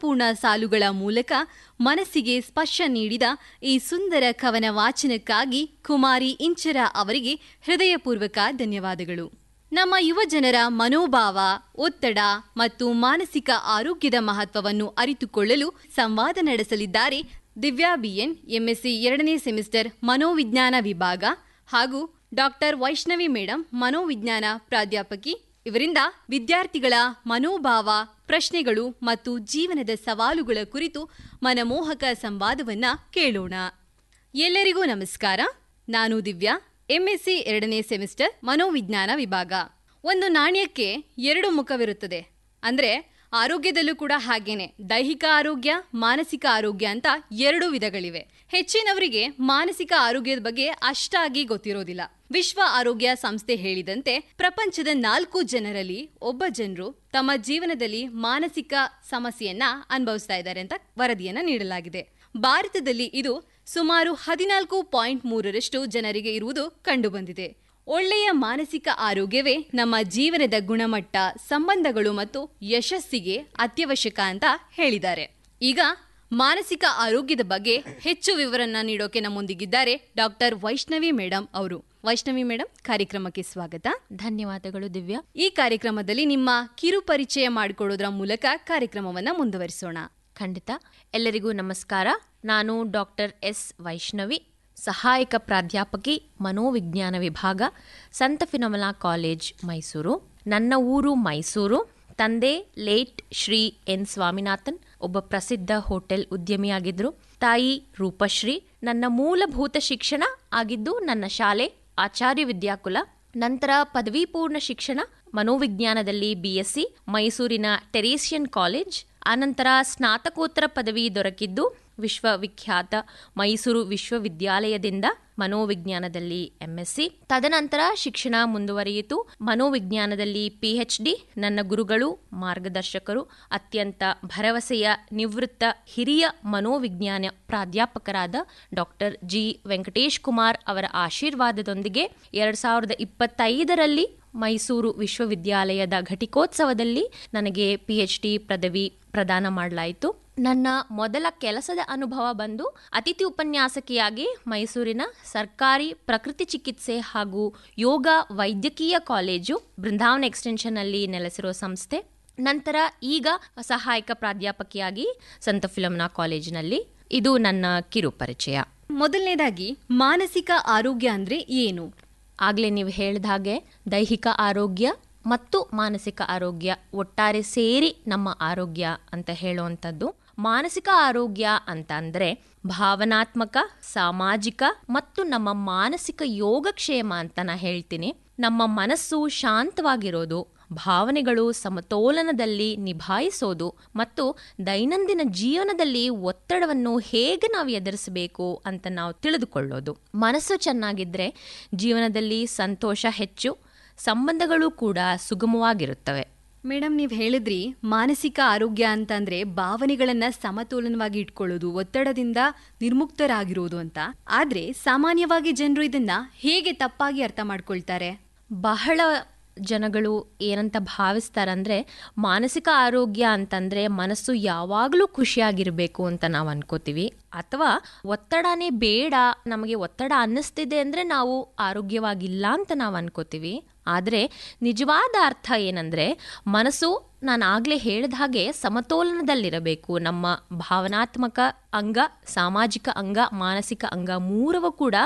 ಭಾವಪೂರ್ಣ ಸಾಲುಗಳ ಮೂಲಕ ಮನಸ್ಸಿಗೆ ಸ್ಪರ್ಶ ನೀಡಿದ ಈ ಸುಂದರ ಕವನ ವಾಚನಕ್ಕಾಗಿ ಕುಮಾರಿ ಇಂಚರ ಅವರಿಗೆ ಹೃದಯಪೂರ್ವಕ ಧನ್ಯವಾದಗಳು ನಮ್ಮ ಯುವ ಜನರ ಮನೋಭಾವ ಒತ್ತಡ ಮತ್ತು ಮಾನಸಿಕ ಆರೋಗ್ಯದ ಮಹತ್ವವನ್ನು ಅರಿತುಕೊಳ್ಳಲು ಸಂವಾದ ನಡೆಸಲಿದ್ದಾರೆ ದಿವ್ಯಾ ಬಿಎನ್ ಎಂಎಸ್ಸಿ ಎರಡನೇ ಸೆಮಿಸ್ಟರ್ ಮನೋವಿಜ್ಞಾನ ವಿಭಾಗ ಹಾಗೂ ಡಾಕ್ಟರ್ ವೈಷ್ಣವಿ ಮೇಡಂ ಮನೋವಿಜ್ಞಾನ ಪ್ರಾಧ್ಯಾಪಕಿ ಇವರಿಂದ ವಿದ್ಯಾರ್ಥಿಗಳ ಮನೋಭಾವ ಪ್ರಶ್ನೆಗಳು ಮತ್ತು ಜೀವನದ ಸವಾಲುಗಳ ಕುರಿತು ಮನಮೋಹಕ ಸಂವಾದವನ್ನ ಕೇಳೋಣ ಎಲ್ಲರಿಗೂ ನಮಸ್ಕಾರ ನಾನು ದಿವ್ಯಾ ಎಂಎಸ್ಸಿ ಎರಡನೇ ಸೆಮಿಸ್ಟರ್ ಮನೋವಿಜ್ಞಾನ ವಿಭಾಗ ಒಂದು ನಾಣ್ಯಕ್ಕೆ ಎರಡು ಮುಖವಿರುತ್ತದೆ ಅಂದ್ರೆ ಆರೋಗ್ಯದಲ್ಲೂ ಕೂಡ ಹಾಗೇನೆ ದೈಹಿಕ ಆರೋಗ್ಯ ಮಾನಸಿಕ ಆರೋಗ್ಯ ಅಂತ ಎರಡು ವಿಧಗಳಿವೆ ಹೆಚ್ಚಿನವರಿಗೆ ಮಾನಸಿಕ ಆರೋಗ್ಯದ ಬಗ್ಗೆ ಅಷ್ಟಾಗಿ ಗೊತ್ತಿರೋದಿಲ್ಲ ವಿಶ್ವ ಆರೋಗ್ಯ ಸಂಸ್ಥೆ ಹೇಳಿದಂತೆ ಪ್ರಪಂಚದ ನಾಲ್ಕು ಜನರಲ್ಲಿ ಒಬ್ಬ ಜನರು ತಮ್ಮ ಜೀವನದಲ್ಲಿ ಮಾನಸಿಕ ಸಮಸ್ಯೆಯನ್ನ ಅನುಭವಿಸ್ತಾ ಇದ್ದಾರೆ ಅಂತ ವರದಿಯನ್ನ ನೀಡಲಾಗಿದೆ ಭಾರತದಲ್ಲಿ ಇದು ಸುಮಾರು ಹದಿನಾಲ್ಕು ಪಾಯಿಂಟ್ ಮೂರರಷ್ಟು ಜನರಿಗೆ ಇರುವುದು ಕಂಡುಬಂದಿದೆ ಒಳ್ಳೆಯ ಮಾನಸಿಕ ಆರೋಗ್ಯವೇ ನಮ್ಮ ಜೀವನದ ಗುಣಮಟ್ಟ ಸಂಬಂಧಗಳು ಮತ್ತು ಯಶಸ್ಸಿಗೆ ಅತ್ಯವಶ್ಯಕ ಅಂತ ಹೇಳಿದ್ದಾರೆ ಈಗ ಮಾನಸಿಕ ಆರೋಗ್ಯದ ಬಗ್ಗೆ ಹೆಚ್ಚು ವಿವರನ್ನ ನೀಡೋಕೆ ನಮ್ಮೊಂದಿಗಿದ್ದಾರೆ ಡಾಕ್ಟರ್ ವೈಷ್ಣವಿ ಮೇಡಂ ಅವರು ವೈಷ್ಣವಿ ಮೇಡಂ ಕಾರ್ಯಕ್ರಮಕ್ಕೆ ಸ್ವಾಗತ ಧನ್ಯವಾದಗಳು ದಿವ್ಯಾ ಈ ಕಾರ್ಯಕ್ರಮದಲ್ಲಿ ನಿಮ್ಮ ಕಿರು ಪರಿಚಯ ಮಾಡಿಕೊಡೋದ್ರ ಮೂಲಕ ಕಾರ್ಯಕ್ರಮವನ್ನ ಮುಂದುವರಿಸೋಣ ಖಂಡಿತ ಎಲ್ಲರಿಗೂ ನಮಸ್ಕಾರ ನಾನು ಡಾಕ್ಟರ್ ಎಸ್ ವೈಷ್ಣವಿ ಸಹಾಯಕ ಪ್ರಾಧ್ಯಾಪಕಿ ಮನೋವಿಜ್ಞಾನ ವಿಭಾಗ ಸಂತ ಫಿನಮಲಾ ಕಾಲೇಜ್ ಮೈಸೂರು ನನ್ನ ಊರು ಮೈಸೂರು ತಂದೆ ಲೇಟ್ ಶ್ರೀ ಎನ್ ಸ್ವಾಮಿನಾಥನ್ ಒಬ್ಬ ಪ್ರಸಿದ್ಧ ಹೋಟೆಲ್ ಉದ್ಯಮಿಯಾಗಿದ್ರು ತಾಯಿ ರೂಪಶ್ರೀ ನನ್ನ ಮೂಲಭೂತ ಶಿಕ್ಷಣ ಆಗಿದ್ದು ನನ್ನ ಶಾಲೆ ಆಚಾರ್ಯ ವಿದ್ಯಾಕುಲ ನಂತರ ಪದವಿ ಪೂರ್ಣ ಶಿಕ್ಷಣ ಮನೋವಿಜ್ಞಾನದಲ್ಲಿ ಬಿಎಸ್ಸಿ ಮೈಸೂರಿನ ಟೆರೇಸಿಯನ್ ಕಾಲೇಜ್ ಆನಂತರ ಸ್ನಾತಕೋತ್ತರ ಪದವಿ ದೊರಕಿದ್ದು ವಿಶ್ವವಿಖ್ಯಾತ ಮೈಸೂರು ವಿಶ್ವವಿದ್ಯಾಲಯದಿಂದ ಮನೋವಿಜ್ಞಾನದಲ್ಲಿ ಎಂಎಸ್ಸಿ ತದನಂತರ ಶಿಕ್ಷಣ ಮುಂದುವರಿಯಿತು ಮನೋವಿಜ್ಞಾನದಲ್ಲಿ ಪಿಎಚ್ಡಿ ನನ್ನ ಗುರುಗಳು ಮಾರ್ಗದರ್ಶಕರು ಅತ್ಯಂತ ಭರವಸೆಯ ನಿವೃತ್ತ ಹಿರಿಯ ಮನೋವಿಜ್ಞಾನ ಪ್ರಾಧ್ಯಾಪಕರಾದ ಡಾಕ್ಟರ್ ಜಿ ವೆಂಕಟೇಶ್ ಕುಮಾರ್ ಅವರ ಆಶೀರ್ವಾದದೊಂದಿಗೆ ಎರಡ್ ಸಾವಿರದ ಇಪ್ಪತ್ತೈದರಲ್ಲಿ ಮೈಸೂರು ವಿಶ್ವವಿದ್ಯಾಲಯದ ಘಟಿಕೋತ್ಸವದಲ್ಲಿ ನನಗೆ ಪಿಎಚ್ಡಿ ಪದವಿ ಪ್ರದಾನ ಮಾಡಲಾಯಿತು ನನ್ನ ಮೊದಲ ಕೆಲಸದ ಅನುಭವ ಬಂದು ಅತಿಥಿ ಉಪನ್ಯಾಸಕಿಯಾಗಿ ಮೈಸೂರಿನ ಸರ್ಕಾರಿ ಪ್ರಕೃತಿ ಚಿಕಿತ್ಸೆ ಹಾಗೂ ಯೋಗ ವೈದ್ಯಕೀಯ ಕಾಲೇಜು ಬೃಂದಾವನ ಎಕ್ಸ್ಟೆನ್ಷನ್ ಅಲ್ಲಿ ನೆಲೆಸಿರುವ ಸಂಸ್ಥೆ ನಂತರ ಈಗ ಸಹಾಯಕ ಪ್ರಾಧ್ಯಾಪಕಿಯಾಗಿ ಸಂತ ಫಿಲಮ್ನಾ ಕಾಲೇಜಿನಲ್ಲಿ ಇದು ನನ್ನ ಕಿರು ಪರಿಚಯ ಮೊದಲನೇದಾಗಿ ಮಾನಸಿಕ ಆರೋಗ್ಯ ಅಂದ್ರೆ ಏನು ಆಗಲೇ ನೀವು ಹೇಳಿದ ಹಾಗೆ ದೈಹಿಕ ಆರೋಗ್ಯ ಮತ್ತು ಮಾನಸಿಕ ಆರೋಗ್ಯ ಒಟ್ಟಾರೆ ಸೇರಿ ನಮ್ಮ ಆರೋಗ್ಯ ಅಂತ ಹೇಳುವಂಥದ್ದು ಮಾನಸಿಕ ಆರೋಗ್ಯ ಅಂತ ಅಂದ್ರೆ ಭಾವನಾತ್ಮಕ ಸಾಮಾಜಿಕ ಮತ್ತು ನಮ್ಮ ಮಾನಸಿಕ ಯೋಗಕ್ಷೇಮ ಅಂತ ನಾ ಹೇಳ್ತೀನಿ ನಮ್ಮ ಮನಸ್ಸು ಶಾಂತವಾಗಿರೋದು ಭಾವನೆಗಳು ಸಮತೋಲನದಲ್ಲಿ ನಿಭಾಯಿಸೋದು ಮತ್ತು ದೈನಂದಿನ ಜೀವನದಲ್ಲಿ ಒತ್ತಡವನ್ನು ಹೇಗೆ ನಾವು ಎದುರಿಸಬೇಕು ಅಂತ ನಾವು ತಿಳಿದುಕೊಳ್ಳೋದು ಮನಸ್ಸು ಚೆನ್ನಾಗಿದ್ರೆ ಜೀವನದಲ್ಲಿ ಸಂತೋಷ ಹೆಚ್ಚು ಸಂಬಂಧಗಳು ಕೂಡ ಸುಗಮವಾಗಿರುತ್ತವೆ ಮೇಡಮ್ ನೀವು ಹೇಳಿದ್ರಿ ಮಾನಸಿಕ ಆರೋಗ್ಯ ಅಂತಂದ್ರೆ ಭಾವನೆಗಳನ್ನ ಸಮತೋಲನವಾಗಿ ಇಟ್ಕೊಳ್ಳೋದು ಒತ್ತಡದಿಂದ ನಿರ್ಮುಕ್ತರಾಗಿರೋದು ಅಂತ ಆದ್ರೆ ಸಾಮಾನ್ಯವಾಗಿ ಜನರು ಇದನ್ನ ಹೇಗೆ ತಪ್ಪಾಗಿ ಅರ್ಥ ಮಾಡ್ಕೊಳ್ತಾರೆ ಬಹಳ ಜನಗಳು ಏನಂತ ಭಾವಿಸ್ತಾರಂದ್ರೆ ಮಾನಸಿಕ ಆರೋಗ್ಯ ಅಂತಂದ್ರೆ ಮನಸ್ಸು ಯಾವಾಗಲೂ ಖುಷಿಯಾಗಿರಬೇಕು ಅಂತ ನಾವು ಅನ್ಕೋತೀವಿ ಅಥವಾ ಒತ್ತಡನೇ ಬೇಡ ನಮಗೆ ಒತ್ತಡ ಅನ್ನಿಸ್ತಿದೆ ಅಂದ್ರೆ ನಾವು ಆರೋಗ್ಯವಾಗಿಲ್ಲ ಅಂತ ನಾವು ಅನ್ಕೋತೀವಿ ಆದರೆ ನಿಜವಾದ ಅರ್ಥ ಏನಂದ್ರೆ ಮನಸ್ಸು ನಾನು ಆಗಲೇ ಹೇಳಿದ ಹಾಗೆ ಸಮತೋಲನದಲ್ಲಿರಬೇಕು ನಮ್ಮ ಭಾವನಾತ್ಮಕ ಅಂಗ ಸಾಮಾಜಿಕ ಅಂಗ ಮಾನಸಿಕ ಅಂಗ ಮೂರವೂ ಕೂಡ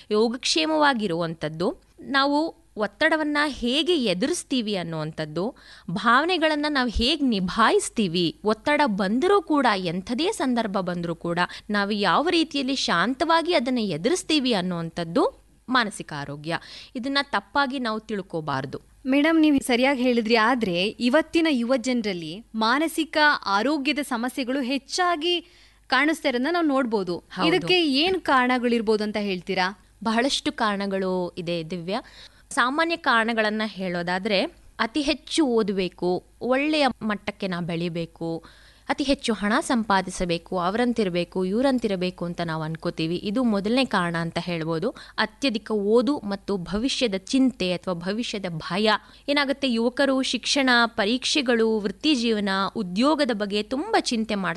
ಯೋಗಕ್ಷೇಮವಾಗಿರುವಂಥದ್ದು ನಾವು ಒತ್ತಡವನ್ನು ಹೇಗೆ ಎದುರಿಸ್ತೀವಿ ಅನ್ನುವಂಥದ್ದು ಭಾವನೆಗಳನ್ನು ನಾವು ಹೇಗೆ ನಿಭಾಯಿಸ್ತೀವಿ ಒತ್ತಡ ಬಂದರೂ ಕೂಡ ಎಂಥದೇ ಸಂದರ್ಭ ಬಂದರೂ ಕೂಡ ನಾವು ಯಾವ ರೀತಿಯಲ್ಲಿ ಶಾಂತವಾಗಿ ಅದನ್ನು ಎದುರಿಸ್ತೀವಿ ಅನ್ನುವಂಥದ್ದು ಮಾನಸಿಕ ಆರೋಗ್ಯ ಇದನ್ನು ತಪ್ಪಾಗಿ ನಾವು ತಿಳ್ಕೋಬಾರ್ದು ಮೇಡಮ್ ನೀವು ಸರಿಯಾಗಿ ಹೇಳಿದ್ರಿ ಆದ್ರೆ ಇವತ್ತಿನ ಯುವ ಜನರಲ್ಲಿ ಮಾನಸಿಕ ಆರೋಗ್ಯದ ಸಮಸ್ಯೆಗಳು ಹೆಚ್ಚಾಗಿ ಕಾಣಿಸ್ತಾ ಇರೋದನ್ನ ನಾವು ನೋಡ್ಬೋದು ಇದಕ್ಕೆ ಏನ್ ಕಾರಣಗಳಿರ್ಬೋದು ಅಂತ ಹೇಳ್ತೀರಾ ಬಹಳಷ್ಟು ಕಾರಣಗಳು ಇದೆ ದಿವ್ಯ ಸಾಮಾನ್ಯ ಕಾರಣಗಳನ್ನು ಹೇಳೋದಾದರೆ ಅತಿ ಹೆಚ್ಚು ಓದಬೇಕು ಒಳ್ಳೆಯ ಮಟ್ಟಕ್ಕೆ ನಾವು ಬೆಳಿಬೇಕು ಅತಿ ಹೆಚ್ಚು ಹಣ ಸಂಪಾದಿಸಬೇಕು ಅವರಂತಿರಬೇಕು ಇವರಂತಿರಬೇಕು ಅಂತ ನಾವು ಅನ್ಕೋತೀವಿ ಇದು ಮೊದಲನೇ ಕಾರಣ ಅಂತ ಹೇಳ್ಬೋದು ಅತ್ಯಧಿಕ ಓದು ಮತ್ತು ಭವಿಷ್ಯದ ಚಿಂತೆ ಅಥವಾ ಭವಿಷ್ಯದ ಭಯ ಏನಾಗುತ್ತೆ ಯುವಕರು ಶಿಕ್ಷಣ ಪರೀಕ್ಷೆಗಳು ವೃತ್ತಿ ಜೀವನ ಉದ್ಯೋಗದ ಬಗ್ಗೆ ತುಂಬ ಚಿಂತೆ ಮಾಡ್ತಾರೆ